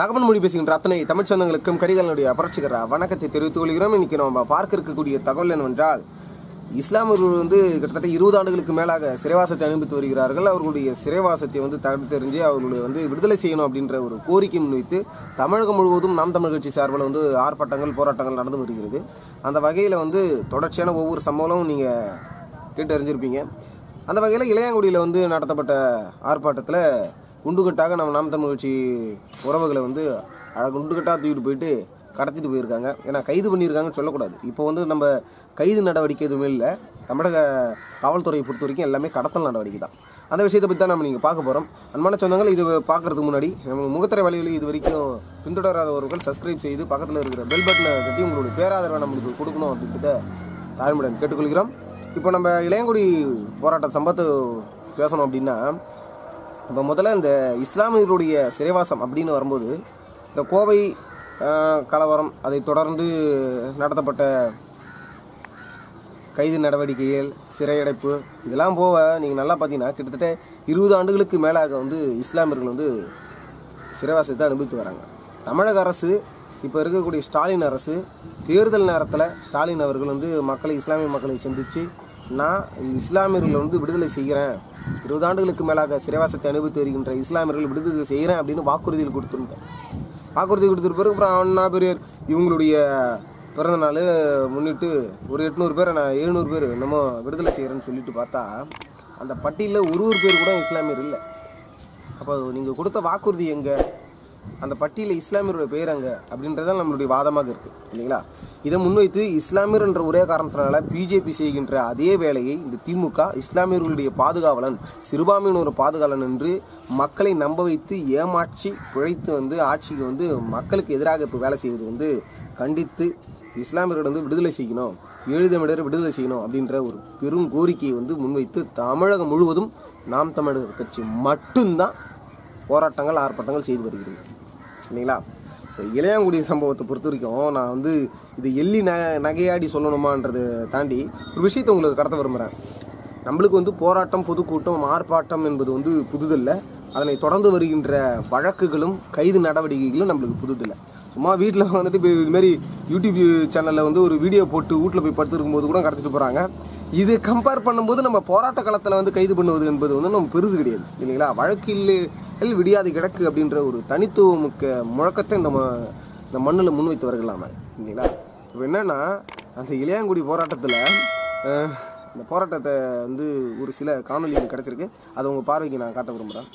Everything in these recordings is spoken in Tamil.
தகவல் மொழி பேசுகின்ற அத்தனை தமிழ் சொந்தங்களுக்கும் கரிகாலனுடைய புரட்சிகர வணக்கத்தை தெரிவித்துக் கொள்கிறோம் இன்னைக்கு நம்ம பார்க்க இருக்கக்கூடிய தகவல் என்னவென்றால் இஸ்லாமியர்கள் வந்து கிட்டத்தட்ட இருபது ஆண்டுகளுக்கு மேலாக சிறைவாசத்தை அனுபவித்து வருகிறார்கள் அவர்களுடைய சிறைவாசத்தை வந்து தடுத்தெறிஞ்சு அவர்களை வந்து விடுதலை செய்யணும் அப்படின்ற ஒரு கோரிக்கை முன்வைத்து தமிழகம் முழுவதும் நாம் தமிழ் கட்சி சார்பில் வந்து ஆர்ப்பாட்டங்கள் போராட்டங்கள் நடந்து வருகிறது அந்த வகையில் வந்து தொடர்ச்சியான ஒவ்வொரு சம்பவமும் நீங்கள் கேட்டு அறிஞ்சிருப்பீங்க அந்த வகையில் இளையாங்குடியில் வந்து நடத்தப்பட்ட ஆர்ப்பாட்டத்தில் குண்டுகட்டாக நம்ம நாம் தமிழ் கட்சி உறவுகளை வந்து அழ- குண்டுகட்டாக தூக்கிட்டு போயிட்டு கடத்திட்டு போயிருக்காங்க ஏன்னா கைது பண்ணியிருக்காங்கன்னு சொல்லக்கூடாது இப்போ வந்து நம்ம கைது நடவடிக்கை எதுவுமே இல்லை தமிழக காவல்துறையை பொறுத்த வரைக்கும் எல்லாமே கடத்தல் நடவடிக்கை தான் அந்த விஷயத்தை பற்றி தான் நம்ம நீங்கள் பார்க்க போகிறோம் அன்பான சொந்தங்கள் இது பார்க்கறதுக்கு முன்னாடி நம்ம முகத்திரை வழியில் இது வரைக்கும் பின்தொடராதவர்கள் சப்ஸ்கிரைப் செய்து பக்கத்தில் இருக்கிற பெல் பட்டனை கட்டி உங்களுடைய பேராதரவை நம்மளுக்கு கொடுக்கணும் அப்படின்றத தாழ்மையுடன் கேட்டுக்கொள்கிறோம் இப்போ நம்ம இளையங்குடி போராட்ட சம்பவத்தை பேசணும் அப்படின்னா இப்போ முதல்ல இந்த இஸ்லாமியர்களுடைய சிறைவாசம் அப்படின்னு வரும்போது இந்த கோவை ஆஹ், கலவரம் அதை தொடர்ந்து நடத்தப்பட்ட கைது நடவடிக்கைகள் சிறையடைப்பு இதெல்லாம் போக நீங்கள் நல்லா பார்த்தீங்கன்னா கிட்டத்தட்ட இருபது ஆண்டுகளுக்கு மேலாக வந்து இஸ்லாமியர்கள் வந்து சிறைவாசத்தை அனுபவித்து வராங்க தமிழக அரசு இப்போ இருக்கக்கூடிய ஸ்டாலின் அரசு தேர்தல் நேரத்தில் ஸ்டாலின் அவர்கள் வந்து மக்களை இஸ்லாமிய மக்களை சந்தித்து நான் இஸ்லாமியர்களை வந்து விடுதலை செய்கிறேன் இருபது ஆண்டுகளுக்கு மேலாக சிறைவாசத்தை அனுபவித்து வருகின்ற இஸ்லாமியர்கள் விடுதலை செய்கிறேன் அப்படின்னு வாக்குறுதியில் கொடுத்துருந்தேன் வாக்குறுதி கொடுத்துட்டு பிறகு அப்புறம் அண்ணா பெரியார் இவங்களுடைய பிறந்த நாள் முன்னிட்டு ஒரு எட்நூறு பேரை நான் எழுநூறு பேர் என்னமோ விடுதலை செய்கிறேன்னு சொல்லிட்டு பார்த்தா அந்த பட்டியலில் ஒரு ஒரு பேர் கூட இஸ்லாமியர் இல்லை அப்போ நீங்கள் கொடுத்த வாக்குறுதி எங்கே அந்த பட்டியலில் இஸ்லாமியருடைய பெயர் எங்க அப்படின்றதான் நம்மளுடைய வாதமாக இருக்குது இல்லைங்களா இதை முன்வைத்து இஸ்லாமியர் என்ற ஒரே காரணத்தினால பிஜேபி செய்கின்ற அதே வேலையை இந்த திமுக இஸ்லாமியர்களுடைய பாதுகாவலன் சிறுபான்மையினர் பாதுகாவலன் என்று மக்களை நம்ப வைத்து ஏமாற்றி பிழைத்து வந்து ஆட்சிக்கு வந்து மக்களுக்கு எதிராக இப்போ வேலை செய்வது வந்து கண்டித்து இஸ்லாமியர்களை வந்து விடுதலை செய்யணும் ஏழு தமிழரை விடுதலை செய்யணும் அப்படின்ற ஒரு பெரும் கோரிக்கையை வந்து முன்வைத்து தமிழகம் முழுவதும் நாம் தமிழர் கட்சி மட்டும்தான் போராட்டங்கள் ஆர்ப்பாட்டங்கள் செய்து வருகிறது இல்லைங்களா இப்போ இளையாங்குடி சம்பவத்தை பொறுத்த வரைக்கும் நான் வந்து இது எள்ளி ந நகையாடி சொல்லணுமான்றதை தாண்டி ஒரு விஷயத்தை உங்களுக்கு கடத்த விரும்புகிறேன் நம்மளுக்கு வந்து போராட்டம் பொதுக்கூட்டம் ஆர்ப்பாட்டம் என்பது வந்து புதுதல்ல அதனை தொடர்ந்து வருகின்ற வழக்குகளும் கைது நடவடிக்கைகளும் நம்மளுக்கு புதுதில்லை சும்மா வீட்டில் வந்துட்டு இப்போ இது மாதிரி யூடியூப் சேனலில் வந்து ஒரு வீடியோ போட்டு வீட்டில் போய் படுத்துருக்கும் போது கூட கடத்திட்டு போகிறாங்க இது கம்பேர் பண்ணும்போது நம்ம போராட்ட காலத்தில் வந்து கைது பண்ணுவது என்பது வந்து நம்ம பெருசு கிடையாது இல்லைங்களா வழக்கில் விடியாது கிடக்கு அப்படின்ற ஒரு தனித்துவமிக்க முழக்கத்தை நம்ம இந்த மண்ணில் முன்வைத்து வருகலாம இல்லைங்களா இப்போ என்னன்னா அந்த இளையாங்குடி போராட்டத்தில் இந்த போராட்டத்தை வந்து ஒரு சில காணொலி எனக்கு கிடைச்சிருக்கு அதை உங்கள் பார்வைக்கு நான் காட்ட விரும்புகிறேன்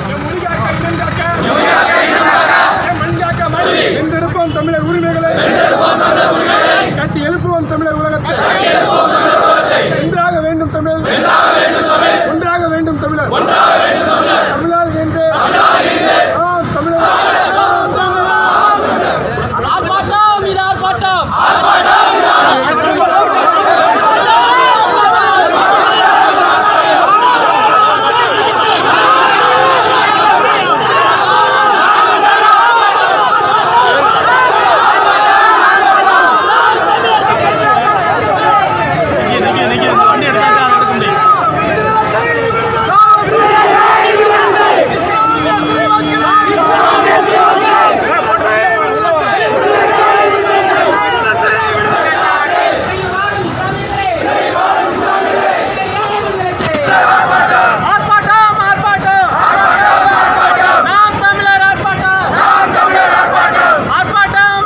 வென்றெடுப்போம் தமிழர் உரிமைகளை கட்டி எழுப்புவோம் தமிழர் உலகத்தை ஒன்றாக வேண்டும் தமிழர் ஒன்றாக வேண்டும் தமிழர் தமிழால் வென்று ஆம் தமிழர் ஆம் தமிழர் ஆர்ப்பாட்டம் இது ஆர்ப்பாட்டம் ஆர்ப்பாட்டம் ஆர்ப்பாட்டம் நாம் தமிழர் ஆர்ப்பாட்டம் ஆர்ப்பாட்டம்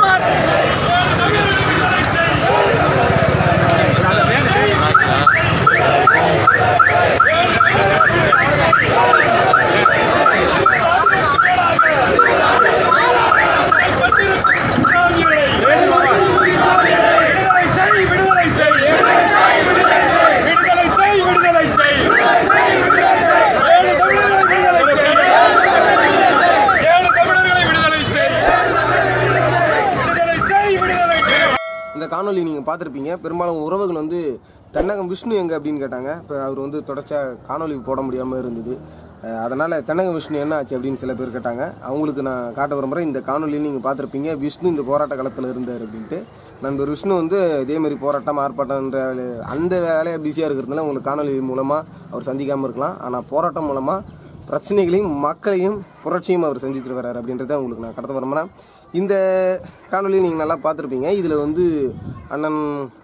விடுதலை செய் விடுதலை செய் விடுதலை செய் விடுதலை செய் ஏழு தமிழர்களை விடுதலை செய் ஏழு தமிழர்களை விடுதலை செய் விடுதலை செய் விடுதலை செய் இந்த காணொளி நீங்கள் பார்த்துருப்பீங்க பெரும்பாலும் உறவுகள் வந்து தென்னகம் விஷ்ணு எங்கே அப்படின்னு கேட்டாங்க இப்போ அவர் வந்து தொடர்ச்சியாக காணொளி போட முடியாமல் இருந்தது அஹ் அதனால் தென்னகம் விஷ்ணு என்ன ஆச்சு அப்படின்னு சில பேர் கேட்டாங்க அவங்களுக்கு நான் காட்ட விரும்புகிறேன் இந்த காணொலியில் நீங்கள் பார்த்துருப்பீங்க விஷ்ணு இந்த போராட்ட காலத்தில் இருந்தார் அப்படின்ட்டு நண்பர் விஷ்ணு வந்து இதேமாரி போராட்டம் ஆர்ப்பாட்டம்ன்ற வேலை- அந்த வேலையை பிஸியாக இருக்கிறதுனால உங்களுக்கு காணொலி மூலமாக அவர் சந்திக்காமல் இருக்கலாம் ஆனால் போராட்டம் மூலமாக பிரச்சனைகளையும் மக்களையும் புரட்சியும் அவர் செஞ்சுட்டு வர்றாரு அப்படின்றத உங்களுக்கு நான் கடத்த விரும்புகிறேன் இந்த காணொலியை நீங்கள் நல்லா பார்த்துருப்பீங்க இதில் வந்து அண்ணன்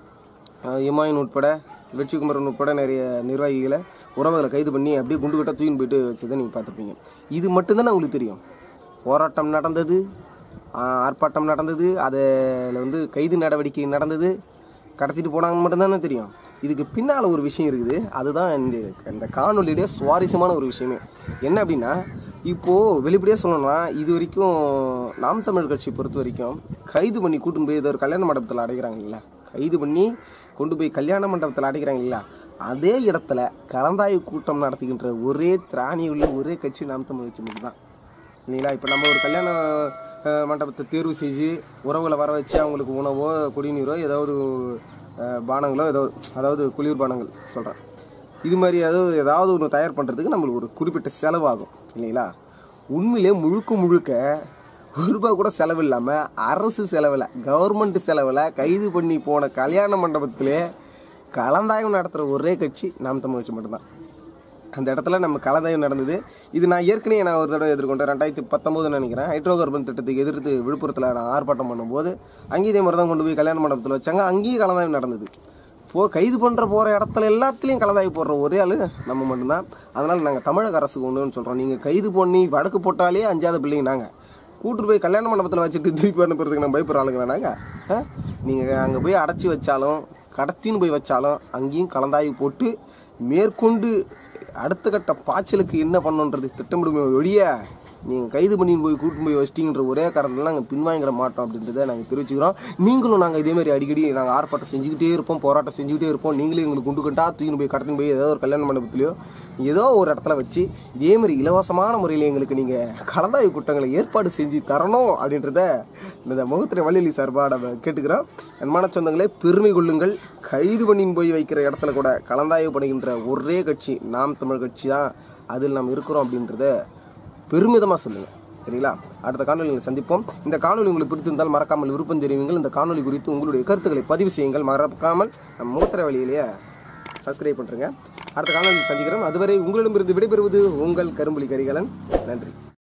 அஹ், இமாயின் உட்பட வெற்றிக்குமரன் உட்பட நிறைய நிர்வாகிகளை உறவுகளை கைது பண்ணி அப்படியே குண்டு கட்ட தூக்கின்னு போயிட்டு வச்சதை நீங்கள் பார்த்துருப்பீங்க இது மட்டும்தானே உங்களுக்கு தெரியும் போராட்டம் நடந்தது ஆஹ், ஆர்ப்பாட்டம் நடந்தது அதில் வந்து கைது நடவடிக்கை நடந்தது கடத்திட்டு போனாங்க மட்டும்தானே தெரியும் இதுக்கு பின்னால் ஒரு விஷயம் இருக்குது அதுதான் இந்த இந்த காணொலியுடைய சுவாரஸ்யமான ஒரு விஷயமே என்ன அப்படின்னா இப்போது வெளிப்படையாக சொல்லணும்னா இது வரைக்கும் நாம் தமிழ் கட்சி பொறுத்த வரைக்கும் கைது பண்ணி கூட்டின்னு போய் ஏதோ ஒரு கல்யாண மண்டபத்தில் அடைக்கிறாங்கல்ல கைது பண்ணி கொண்டு போய் கல்யாண மண்டபத்தில் அடைக்கிறாங்கல்ல அதே இடத்துல கலந்தாய்வு கூட்டம் நடத்துகின்ற ஒரே திராணி உள்ள ஒரே கட்சி நாம் தமிழ் கட்சி மட்டும் தான் இல்லைங்களா இப்போ நம்ம ஒரு கல்யாண அஹ், மண்டபத்தை தேர்வு செஞ்சு உறவுகளை வர வச்சு அவங்களுக்கு உணவோ குடிநீரோ ஏதாவது அஹ், பானங்களோ ஏதோ அதாவது குளிர் பானங்கள் சொல்கிறேன் இது மாதிரி ஏதாவது ஏதாவது ஒன்று தயார் பண்ணுறதுக்கு நம்மளுக்கு ஒரு குறிப்பிட்ட செலவாகும் இல்லைங்களா உண்மையிலே முழுக்க முழுக்க ஒரு ரூபாய் கூட செலவு இல்லாமல் அரசு செலவில் கவர்மெண்ட் செலவில் கைது பண்ணி போன கல்யாண மண்டபத்திலே கலந்தாய்வு நடத்துகிற ஒரே கட்சி நாம் தமிழ் கட்சி மட்டும்தான் அந்த இடத்துல நம்ம கலந்தாய்வு நடந்தது இது நான் ஏற்கனவே நான் ஒரு தடவை எதிர்கொண்டேன் ரெண்டாயிரத்தி பத்தொம்போதுன்னு நினைக்கிறேன் ஹைட்ரோ கார்பன் திட்டத்துக்கு எதிர்த்து விழுப்புரத்தில் நான் ஆர்ப்பாட்டம் பண்ணும்போது அங்கேயும் இதே மாதிரி தான் கொண்டு போய் கல்யாண மண்டபத்தில் வச்சாங்க அங்கேயும் கலந்தாய்வு நடந்தது போ கைது பண்ணுற போகிற இடத்துல எல்லாத்துலேயும் கலந்தாய்வு போடுற ஒரே ஆள் நம்ம மட்டும்தான் அதனால் நாங்கள் தமிழக அரசுக்கு ஒன்றுன்னு சொல்கிறோம் நீங்கள் கைது பண்ணி வடக்கு போட்டாலே அஞ்சாத பிள்ளைங்க நாங்கள் கூட்டிட்டு போய் கல்யாண மண்டபத்தில் வச்சுட்டு திருப்பி அனுப்புறதுக்கு நம்ம பயப்படுற ஆளுங்க வேணாங்க நீங்கள் அங்கே போய் அடைச்சி வச்சாலும் கடத்தின்னு போய் வச்சாலும் அங்கேயும் கலந்தாய்வு போட்டு மேற்கொண்டு அடுத்த கட்ட பாய்ச்சலுக்கு என்ன பண்ணணுன்றது திட்டமிடுமே ஒழிய நீங்கள் கைது பண்ணி போய் கூட்டிட்டு போய் வச்சிட்டிங்கன்ற ஒரே காரணத்தில் நாங்கள் பின்வாங்கிட மாட்டோம் அப்படின்றத நாங்கள் தெரிவிச்சுக்கிறோம் நீங்களும் நாங்கள் இதே மாதிரி அடிக்கடி நாங்கள் ஆர்ப்பாட்டம் செஞ்சுக்கிட்டே இருப்போம் போராட்டம் செஞ்சுக்கிட்டே இருப்போம் நீங்களும் எங்களுக்கு குண்டு கட்டா தூக்கின்னு போய் கடத்தின்னு போய் ஏதோ ஒரு கல்யாண மண்டபத்துலையோ ஏதோ ஒரு இடத்துல வச்சு இதே மாதிரி இலவசமான முறையில் எங்களுக்கு நீங்கள் கலந்தாய்வு கூட்டங்களை ஏற்பாடு செஞ்சு தரணும் அப்படின்றத இந்த முகத்திரை வள்ளியலி சார்பாக நம்ம கேட்டுக்கிறோம் அன்பான சொந்தங்களே பெருமை கொள்ளுங்கள் கைது பண்ணின்னு போய் வைக்கிற இடத்துல கூட கலந்தாய்வு பண்ணுகின்ற ஒரே கட்சி நாம் தமிழ் கட்சி தான் அதில் நாம் இருக்கிறோம் அப்படின்றத பெருமிதமாக சொல்லுங்கள் சரிங்களா அடுத்த காணொலியில் சந்திப்போம் இந்த காணொலி உங்களுக்கு பிடித்திருந்தால் மறக்காமல் விருப்பம் தெரிவிங்கள் இந்த காணொலி குறித்து உங்களுடைய கருத்துக்களை பதிவு செய்யுங்கள் மறக்காமல் நம்ம மூத்திர வழியிலேயே சப்ஸ்கிரைப் பண்ணுறேங்க அடுத்த காணொலியில் சந்திக்கிறோம் அதுவரை உங்களிடமிருந்து விடைபெறுவது உங்கள் கரும்புலி கரிகாலன் நன்றி